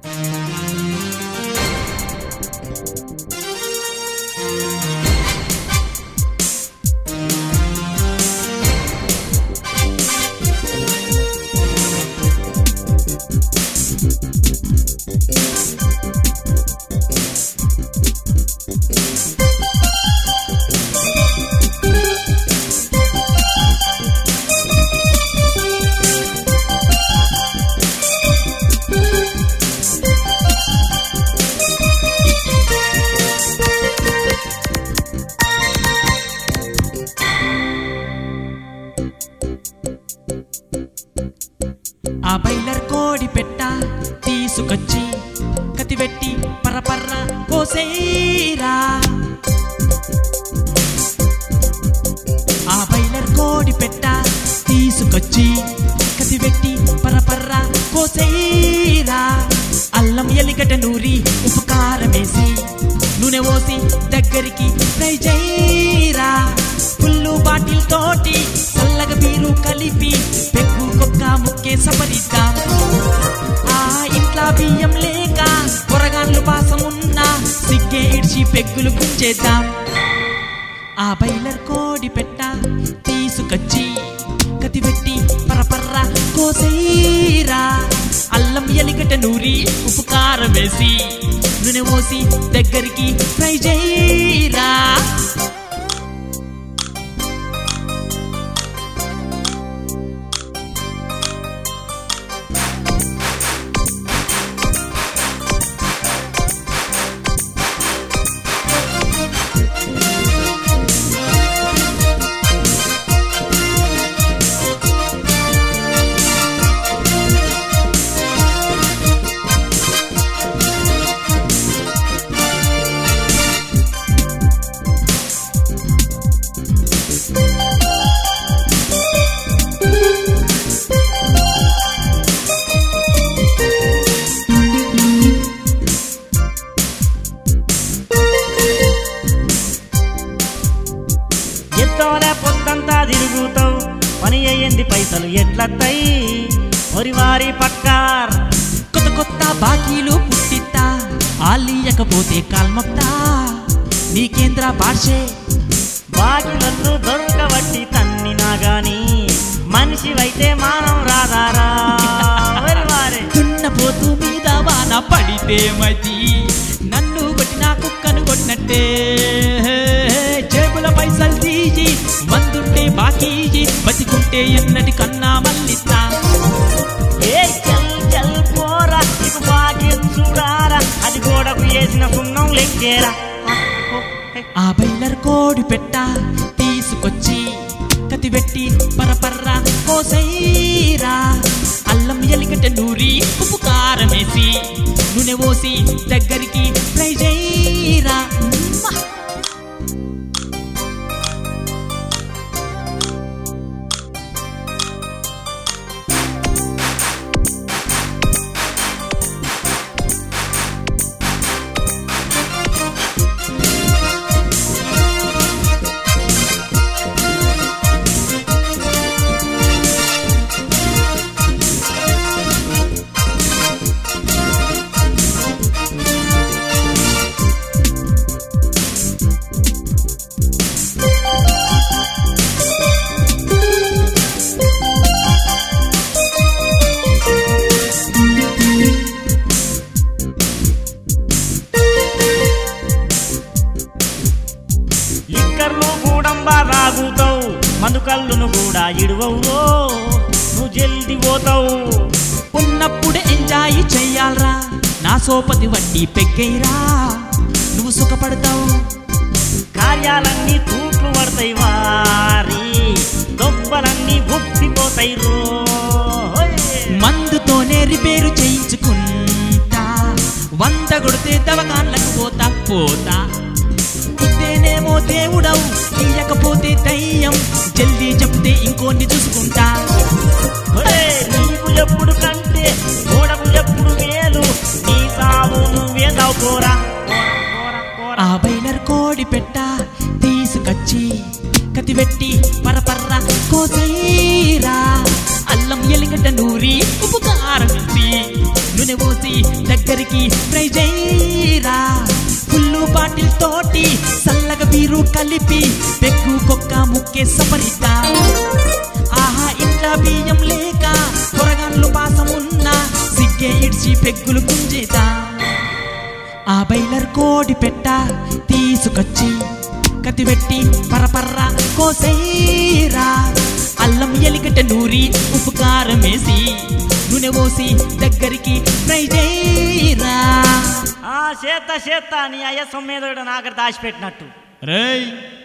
ఆ బైలర్ కోడి పెట్ట తీసుకొచ్చి కతివెట్టి పరపర్ర కోసేరా ఆ బైలర్ కోడి పెట్ట తీసుకొచ్చి కతివెట్టి పరపర్ర కోసేరా అల్లం ఎలిగడ్డ నూరి ఉప్పు కారం వేసి నూనె పోసి దగ్గరికి ఫ్రై చేయరా ఫుల్లు బాటిల్ తోటి చల్లగా బీరు కలిపి పెగ్గు కొక్క ముక్కే సపరిద్దాం ఆ ఇంట్లో బియ్యం లేక పొరగాన్లు పాసమున్నా సిగ్గే ఇడ్చి పెగ్గులు గుంచేద్దాం ఆ బైలర్ కోడి పెట్ట తీసుకొచ్చి కతిపెట్టి పరపర్ర కోసేరా అల్లం ఎలిగట నూరి ఉప్పు కారం వేసి నూనె పోసి దగ్గరికి ఫ్రై చేయరా ఎత్తోలే పొద్దంతా తిరుగుతావు పని అయ్యింది పైసలు ఎట్లత్తాయి ఒరివారి పక్కార్ కొత్త కొత్త బాకీలు పుట్టిత్తా ఆలియకపోతే కాల్మొక్తా నీకేంద్ర భాషే బాకిలన్ను దొరకబట్టి తన్నినా గాని మనిషివైతే మానం రాదారా ఒరివారే దున్నపోతు మీద వాన పడితే మతి నన్ను కొట్టిన కుక్కను కొట్టినట్టే జేబుల పైసలు తీసి మందుంటే బాకీ బతికుంటే ఎన్నటి కన్నా మల్లిస్తా ఏ చల్ చల్ పోరా నీకు భాగ్యం చూడారా అది గోడకు వేసిన సున్నం లెక్కేరా ఆ బైలర్ కోడి పెట్ట తీసుకొచ్చి కతిపెట్టి పరపర్ర కోసైరా అల్లం ఎలిగట నూరి ఉప్పు కారం వేసి నూనె పోసి దగ్గరికి ఫ్రై చేయరా మ్మ. లిక్కర్లు కూడంబా తాగుతావు మందు కళ్ళును కూడా ఇడువవురో నువ్వు జల్ది పోతావు ఉన్నప్పుడు ఎంజాయ్ చెయ్యాలరా నా సోపతి వడ్డీ పెగ్గైరా నువ్వు సుఖపడతావు కార్యాలన్నీ తూట్లు పడతాయి వారి దొబ్బలన్నీ ఉప్పిపోతాయి రో మందుతోనే రిపేరు చేయించుకుంటా వంద కొడితే దవకాన్లకు పోతా పోతా ఇదేనేమో దేవుడవు తీయకపోతే దయ్యం జల్దీ చెప్తే ఇంకోన్ని చూసుకుంటా నీకు ఎప్పుడు కంటే గోడకు ఎప్పుడు మేలు నీ సావు నువ్వే దావుకోరా ఆ బైలర్ కోడి పెట్ట తీసుకొచ్చి కతిపెట్టి పరపర్ర కోసైరా అల్లం ఎలిగడ్డ నూరి ఉప్పు కారం వేసి నూనె పోసి దగ్గర దగ్గరికి ఫ్రై చేయరా ఫుల్లు బాటిల్ తోటి సల్లగా బీరు కలిపి పెగ్గు కొక్క ముక్కే సపరిత ఆహా ఇంట్లో బియ్యం లేక కూరగాన్లు పాసమున్నా సిగ్గే ఇడ్చి పెగ్గులు గుంజేదా ఆ బైలర్ కోడి పెట్ట తీసుకొచ్చి కత్తిపెట్టి పరపర్ర కోసేరా అల్లం ఎలిగట నూరి ఉప్పు కారం వేసి నూనె పోసి దగ్గరికి ఫ్రై చేయరా ఆ చేత చేత నీ అయ్య సొమ్మేదో నాగర దాచిపెట్టినట్టు రేయ్